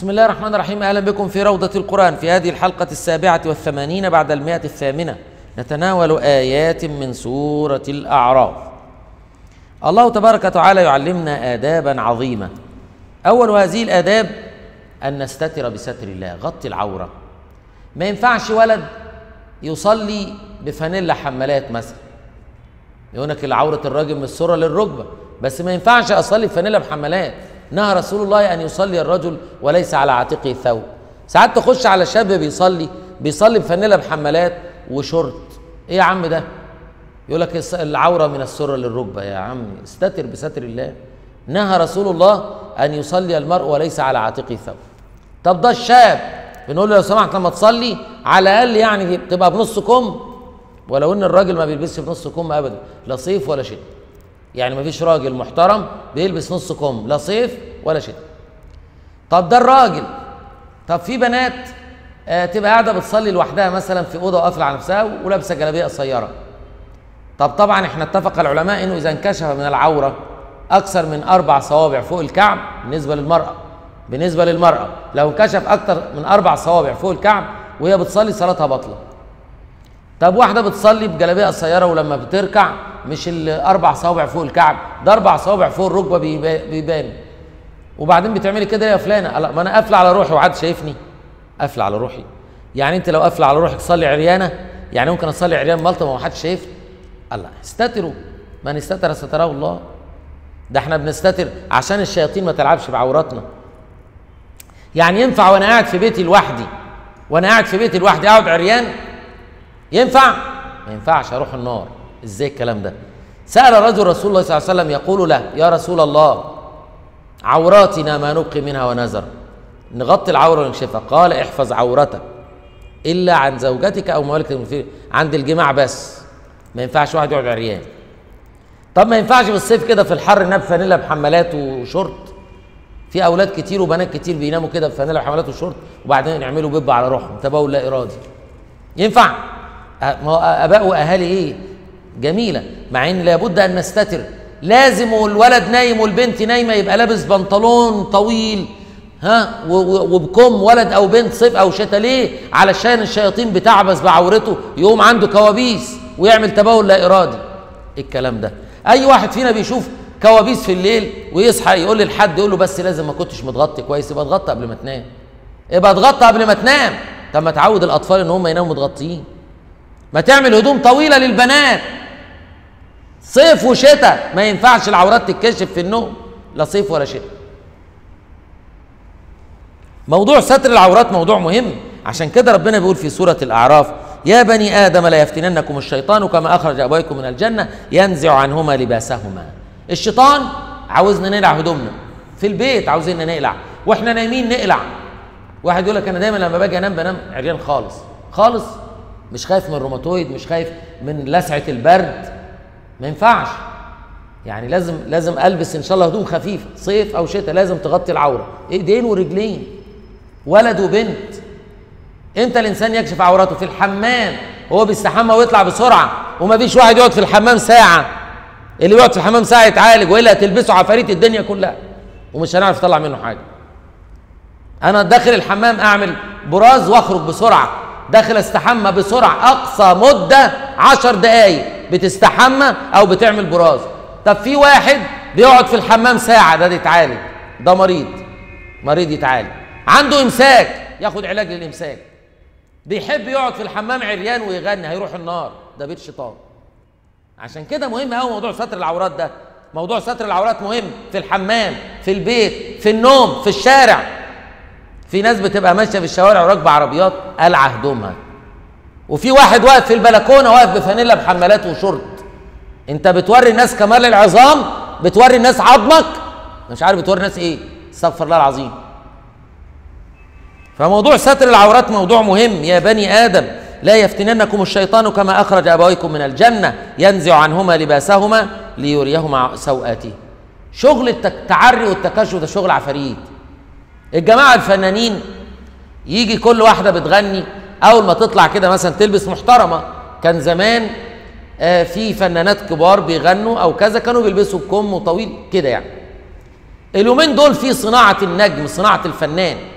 بسم الله الرحمن الرحيم أهلا بكم في روضة القرآن في هذه الحلقة السابعة والثمانين بعد المئة الثامنة نتناول آيات من سورة الأعراف الله تبارك وتعالى يعلمنا آدابا عظيمة أول هذه الآداب أن نستتر بستر الله غطي العورة ما ينفعش ولد يصلي بفانيلا حمالات مثلا يقول لك عورة الراجل من السرة للركبة بس ما ينفعش أصلي بفانيلا بحمالات نهى رسول الله أن يصلي الرجل وليس على عاتقه ثوب ساعات تخش على شاب بيصلي بيصلي بفانيلا بحمالات وشورت ايه يا عم ده يقول لك العوره من السره للركبه يا عم استتر بستر الله نهى رسول الله ان يصلي المرء وليس على عاتقه ثوب طب ده الشاب بنقول له لو سمحت لما تصلي على الاقل يعني تبقى بنص كم ولو ان الراجل ما بيلبسش بنص كم ابدا لا صيف ولا شتاء يعني ما فيش راجل محترم بيلبس نص كم لا صيف ولا شتاء طب ده الراجل طب في بنات آه تبقى قاعده بتصلي لوحدها مثلا في اوضه وقافله على نفسها ولابسه جلابيه قصيره طب طبعا احنا اتفق العلماء انه اذا انكشف من العوره اكثر من اربع صوابع فوق الكعب بالنسبه للمراه بالنسبه للمراه لو انكشف اكثر من اربع صوابع فوق الكعب وهي بتصلي صلاتها باطله طب واحده بتصلي بجلابيه قصيره ولما بتركع مش الاربع صوابع فوق الكعب ده اربع صوابع فوق الركبه بيبان وبعدين بتعملي كده يا فلانه ما انا قافله على روحي وحد شايفني قافله على روحي يعني انت لو قافله على روحك تصلي عريانه يعني ممكن اصلي عريان ملطه ما حدش شايفني الله استتروا من استتر ستره الله ده احنا بنستتر عشان الشياطين ما تلعبش بعوراتنا يعني ينفع وانا قاعد في بيتي لوحدي وانا قاعد في بيتي لوحدي اقعد عريان ينفع ما ينفعش اروح النار ازاي الكلام ده سال رجل رسول الله صلى الله عليه وسلم يقول له يا رسول الله عوراتنا ما نبقي منها ونذر نغطي العوره ونكشفها قال احفظ عورتك الا عن زوجتك او مالك المفيد عند الجماع بس ما ينفعش واحد يقعد عريان طب ما ينفعش في الصيف كده في الحر ننام فانيلا بحمالات وشورت في اولاد كتير وبنات كتير بيناموا كده بفانيلا بحمالات وشورت وبعدين يعملوا بيب على روحهم تبول لا ارادي ينفع ما هو اباء واهالي ايه جميله مع ان لابد ان نستتر لازم والولد نايم والبنت نايمه يبقى لابس بنطلون طويل ها وبكم ولد او بنت صيف او شتاء ليه علشان الشياطين بتعبس بعورته يقوم عنده كوابيس ويعمل تبول لا ارادي إيه الكلام ده اي واحد فينا بيشوف كوابيس في الليل ويصحى يقول لحد يقول له بس لازم ما كنتش متغطي كويس يبقى اتغطى قبل ما تنام يبقى اتغطى قبل ما تنام طب ما تعود الاطفال ان هم يناموا متغطيين ما تعمل هدوم طويله للبنات صيف وشتاء ما ينفعش العورات تتكشف في النوم لا صيف ولا شتاء موضوع ستر العورات موضوع مهم عشان كده ربنا بيقول في سورة الأعراف يا بني آدم لا يفتننكم الشيطان كما أخرج أبويكم من الجنة ينزع عنهما لباسهما الشيطان عاوزنا نقلع هدومنا في البيت عاوزيننا نقلع واحنا نايمين نقلع واحد يقول لك انا دايما لما باجي انام بنام عريان خالص خالص مش خايف من الروماتويد مش خايف من لسعه البرد ما ينفعش يعني لازم لازم البس ان شاء الله هدوم خفيفه صيف او شتاء لازم تغطي العوره ايدين ورجلين ولد وبنت امتى الانسان يكشف عورته في الحمام هو بيستحمى ويطلع بسرعه وما فيش واحد يقعد في الحمام ساعه اللي بيقعد في الحمام ساعه يتعالج والا هتلبسه عفاريت الدنيا كلها ومش هنعرف نطلع منه حاجه انا داخل الحمام اعمل براز واخرج بسرعه داخل استحمى بسرعه اقصى مده عشر دقايق بتستحمى او بتعمل براز طب في واحد بيقعد في الحمام ساعه ده يتعالج ده مريض مريض يتعالج عنده امساك ياخد علاج للامساك بيحب يقعد في الحمام عريان ويغني هيروح النار ده بيت شيطان عشان كده مهم قوي موضوع ستر العورات ده موضوع ستر العورات مهم في الحمام في البيت في النوم في الشارع في ناس بتبقى ماشيه في الشوارع وراكبه عربيات قلعه هدومها وفي واحد واقف في البلكونه واقف بفانيلا بحمالات وشورت انت بتوري الناس كمال العظام بتوري الناس عظمك مش عارف بتوري الناس ايه استغفر الله العظيم فموضوع ستر العورات موضوع مهم يا بني ادم لا يفتننكم الشيطان كما اخرج ابويكم من الجنه ينزع عنهما لباسهما ليريهما سوءاته شغل التعري والتكشف ده شغل عفاريت الجماعه الفنانين يجي كل واحده بتغني اول ما تطلع كده مثلا تلبس محترمه كان زمان آه في فنانات كبار بيغنوا او كذا كانوا بيلبسوا بكم طويل كده يعني اليومين دول في صناعه النجم صناعه الفنان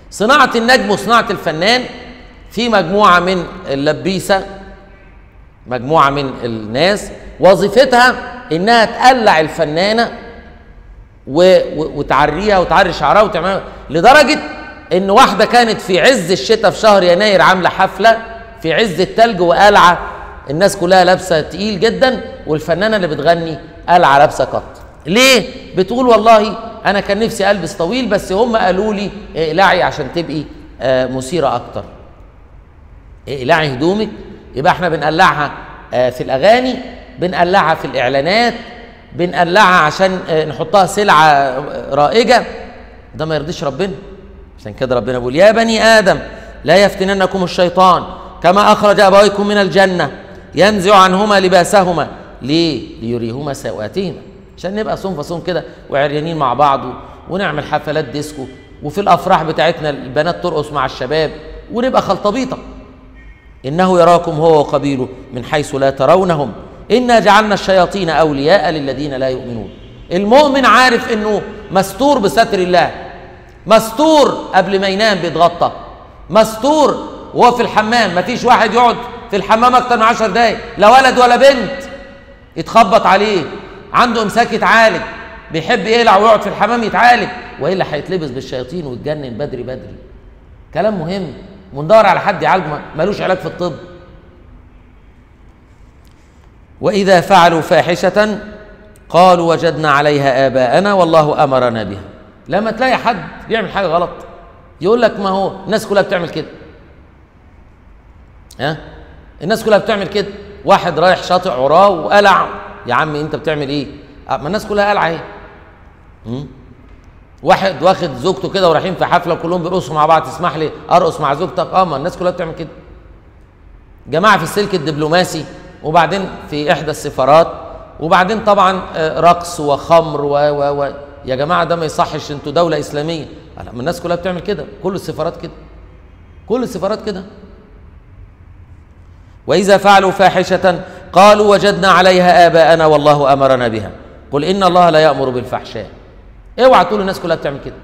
صناعة النجم وصناعة الفنان في مجموعة من اللبيسة مجموعة من الناس وظيفتها انها تقلع الفنانة و... و... وتعريها وتعري شعرها وتعملها لدرجة ان واحدة كانت في عز الشتاء في شهر يناير عاملة حفلة في عز التلج وقلعة الناس كلها لابسة تقيل جدا والفنانة اللي بتغني قلعة لابسة قط ليه؟ بتقول والله انا كان نفسي البس طويل بس هم قالوا لي اقلعي عشان تبقي آه، مثيرة اكتر اقلعي هدومك يبقى احنا بنقلعها آه، في الاغاني بنقلعها في الاعلانات بنقلعها عشان آه، نحطها سلعه آه، رائجه ده ما يرضيش ربنا عشان كده ربنا بيقول يا بني ادم لا يفتننكم الشيطان كما اخرج ابويكم من الجنه ينزع عنهما لباسهما ليه ليريهما سواتهما عشان نبقى صوم فصوم كده وعريانين مع بعض ونعمل حفلات ديسكو وفي الافراح بتاعتنا البنات ترقص مع الشباب ونبقى خلطبيطه إنه يراكم هو وقبيله من حيث لا ترونهم إنا جعلنا الشياطين أولياء للذين لا يؤمنون المؤمن عارف إنه مستور بستر الله مستور قبل ما ينام بيتغطى مستور وهو في الحمام مفيش واحد يقعد في الحمام أكتر من عشر دقايق لا ولد ولا بنت يتخبط عليه عنده إمساك يتعالج بيحب يقلع ويقعد في الحمام يتعالج وإلا هيتلبس بالشياطين ويتجنن بدري بدري كلام مهم وندور على حد يعالجه ملوش علاج في الطب واذا فعلوا فاحشه قالوا وجدنا عليها اباءنا والله امرنا بها لما تلاقي حد بيعمل حاجه غلط يقول لك ما هو الناس كلها بتعمل كده ها الناس كلها بتعمل كده واحد رايح شاطئ عراه وقلع يا عم انت بتعمل ايه ما الناس كلها قلعه ايه م? واحد واخد زوجته كده ورايحين في حفله وكلهم بيرقصوا مع بعض تسمح لي ارقص مع زوجتك اه ما الناس كلها بتعمل كده جماعه في السلك الدبلوماسي وبعدين في احدى السفارات وبعدين طبعا آه، رقص وخمر و و و يا جماعه ده ما يصحش انتوا دوله اسلاميه لا ما الناس كلها بتعمل كده كل السفارات كده كل السفارات كده واذا فعلوا فاحشه قالوا وجدنا عليها اباءنا والله امرنا بها قل ان الله لا يامر بالفحشاء اوعى تقول الناس كلها بتعمل كده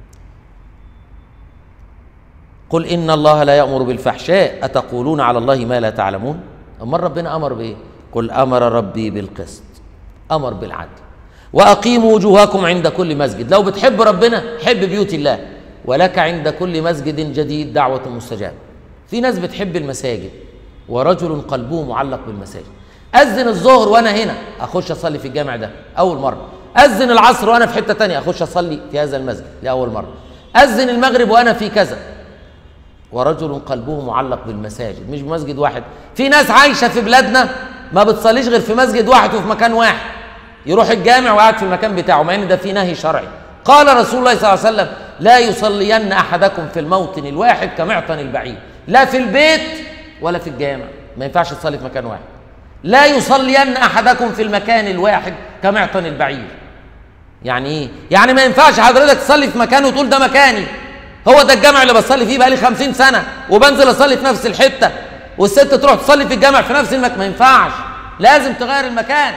قل ان الله لا يامر بالفحشاء اتقولون على الله ما لا تعلمون امال ربنا امر بايه قل امر ربي بالقسط امر بالعدل واقيموا وجوهكم عند كل مسجد لو بتحب ربنا حب بيوت الله ولك عند كل مسجد جديد دعوه مستجابه في ناس بتحب المساجد ورجل قلبه معلق بالمساجد اذن الظهر وانا هنا اخش اصلي في الجامع ده اول مره اذن العصر وانا في حته تانية اخش اصلي في هذا المسجد لاول مره اذن المغرب وانا في كذا ورجل قلبه معلق بالمساجد مش بمسجد واحد في ناس عايشه في بلادنا ما بتصليش غير في مسجد واحد وفي مكان واحد يروح الجامع وقاعد في المكان بتاعه مع ان ده في نهي شرعي قال رسول الله صلى الله عليه وسلم لا يصلين احدكم في الموطن الواحد كمعطن البعير لا في البيت ولا في الجامع ما ينفعش تصلي في مكان واحد لا يصلين احدكم في المكان الواحد كمعطن البعير يعني ايه يعني ما ينفعش حضرتك تصلي في مكان وتقول ده مكاني هو ده الجامع اللي بصلي فيه بقالي خمسين سنة وبنزل أصلي في نفس الحتة والست تروح تصلي في الجامع في نفس المكان ما ينفعش لازم تغير المكان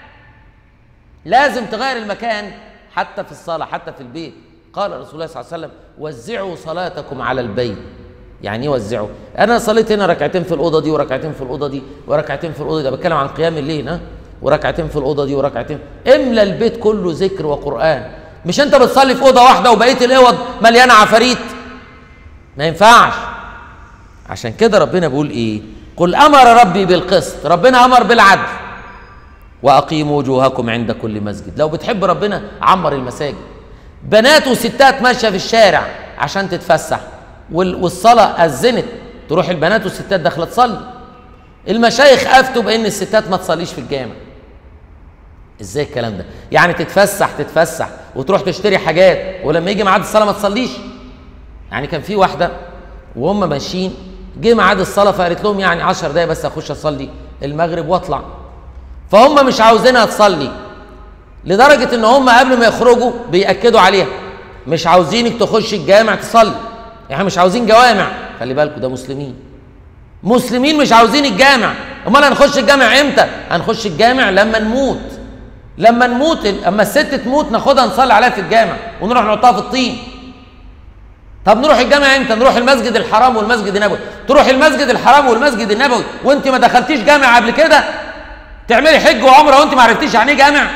لازم تغير المكان حتى في الصلاة حتى في البيت قال رسول الله صلى الله عليه وسلم وزعوا صلاتكم على البيت يعني ايه وزعوا انا صليت هنا ركعتين في الاوضه دي وركعتين في الاوضه دي وركعتين في الاوضه دي ده بتكلم عن قيام الليل ها وركعتين في الاوضه دي وركعتين املى البيت كله ذكر وقران مش انت بتصلي في اوضه واحده وبقيه الاوض مليانه عفاريت ما ينفعش عشان كده ربنا بيقول ايه قل امر ربي بالقسط ربنا امر بالعدل واقيموا وجوهكم عند كل مسجد لو بتحب ربنا عمر المساجد بنات وستات ماشيه في الشارع عشان تتفسح وال- والصلاه اذنت تروح البنات والستات داخله تصلي المشايخ افتوا بان الستات ما تصليش في الجامع ازاي الكلام ده يعني تتفسح تتفسح وتروح تشتري حاجات ولما يجي ميعاد الصلاه ما تصليش يعني كان في واحده وهم ماشيين جه ميعاد الصلاه فقالت لهم يعني 10 دقايق بس اخش اصلي المغرب واطلع فهم مش عاوزينها تصلي لدرجه ان هم قبل ما يخرجوا بياكدوا عليها مش عاوزينك تخش الجامع تصلي يعني مش عاوزين جوامع خلي بالكم ده مسلمين مسلمين مش عاوزين الجامع امال هنخش الجامع امتى هنخش الجامع لما نموت لما نموت اما الست تموت ناخدها نصلي عليها في الجامع ونروح نحطها في الطين طب نروح الجامع امتى نروح المسجد الحرام والمسجد النبوي تروح المسجد الحرام والمسجد النبوي وانت ما دخلتيش جامع قبل كده تعملي حج وعمره وانت ما عرفتيش يعني ايه جامع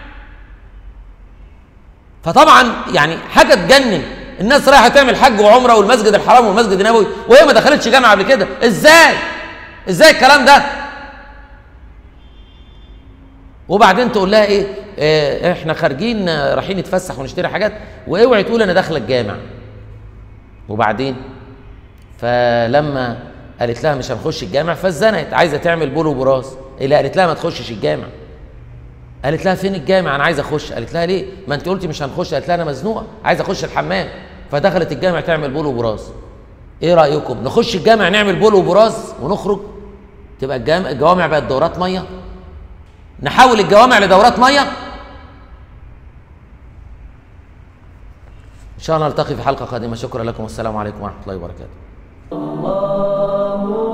فطبعا يعني حاجه تجنن الناس رايحه تعمل حج وعمره والمسجد الحرام والمسجد النبوي وهي ما دخلتش جامع قبل كده ازاي ازاي الكلام ده وبعدين تقول لها ايه اه احنا خارجين آه، رايحين نتفسح ونشتري حاجات واوعي تقول انا داخله الجامع وبعدين فلما قالت لها مش هنخش الجامع فاتزنقت عايزه تعمل بول وبراس اللي قالت لها ما تخشش الجامع قالت لها فين الجامع انا عايزه اخش قالت لها ليه ما انت قلتي مش هنخش قالت لها انا مزنوقه عايزه اخش الحمام فدخلت الجامع تعمل بول وبراس ايه رايكم نخش الجامع نعمل بول وبراس ونخرج تبقى الجامع الجوامع بقت دورات ميه نحول الجوامع لدورات ميه ان شاء الله نلتقي في حلقه قادمه شكرا لكم والسلام عليكم ورحمه الله وبركاته